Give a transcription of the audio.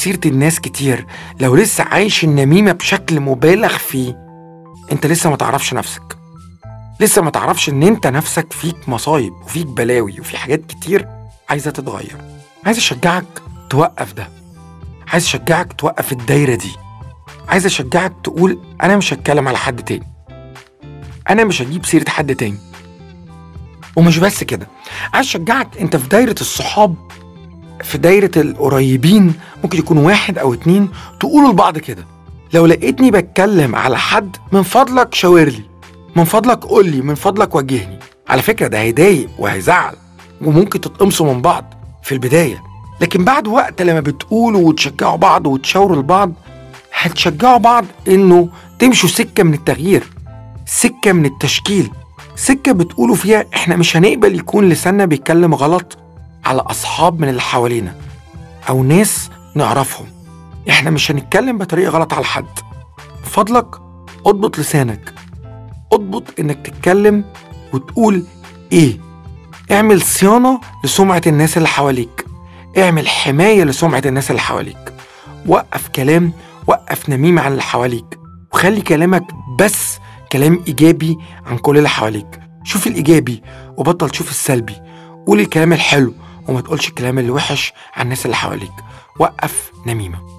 سيرة الناس كتير لو لسه عايش النميمة بشكل مبالغ فيه انت لسه ما تعرفش نفسك لسه ما تعرفش ان انت نفسك فيك مصايب وفيك بلاوي وفي حاجات كتير عايزة تتغير عايز اشجعك توقف ده عايز اشجعك توقف الدايرة دي عايز اشجعك تقول انا مش هتكلم على حد تاني انا مش هجيب سيرة حد تاني ومش بس كده عايز اشجعك انت في دايرة الصحاب في دايرة القريبين ممكن يكون واحد او اتنين تقولوا لبعض كده لو لقيتني بتكلم على حد من فضلك شاور لي من فضلك قول لي من فضلك وجهني على فكرة ده هيضايق وهيزعل وممكن تتقمصوا من بعض في البداية لكن بعد وقت لما بتقولوا وتشجعوا بعض وتشاوروا لبعض هتشجعوا بعض انه تمشوا سكة من التغيير سكة من التشكيل سكة بتقولوا فيها احنا مش هنقبل يكون لساننا بيتكلم غلط على أصحاب من اللي حوالينا أو ناس نعرفهم احنا مش هنتكلم بطريقة غلط على حد من فضلك اضبط لسانك اضبط انك تتكلم وتقول ايه اعمل صيانة لسمعة الناس اللي حواليك اعمل حماية لسمعة الناس اللي حواليك وقف كلام وقف نميمة عن اللي حواليك وخلي كلامك بس كلام إيجابي عن كل اللي حواليك شوف الإيجابي وبطل تشوف السلبي قول الكلام الحلو وما تقولش الكلام الوحش عن الناس اللي حواليك وقف نميمه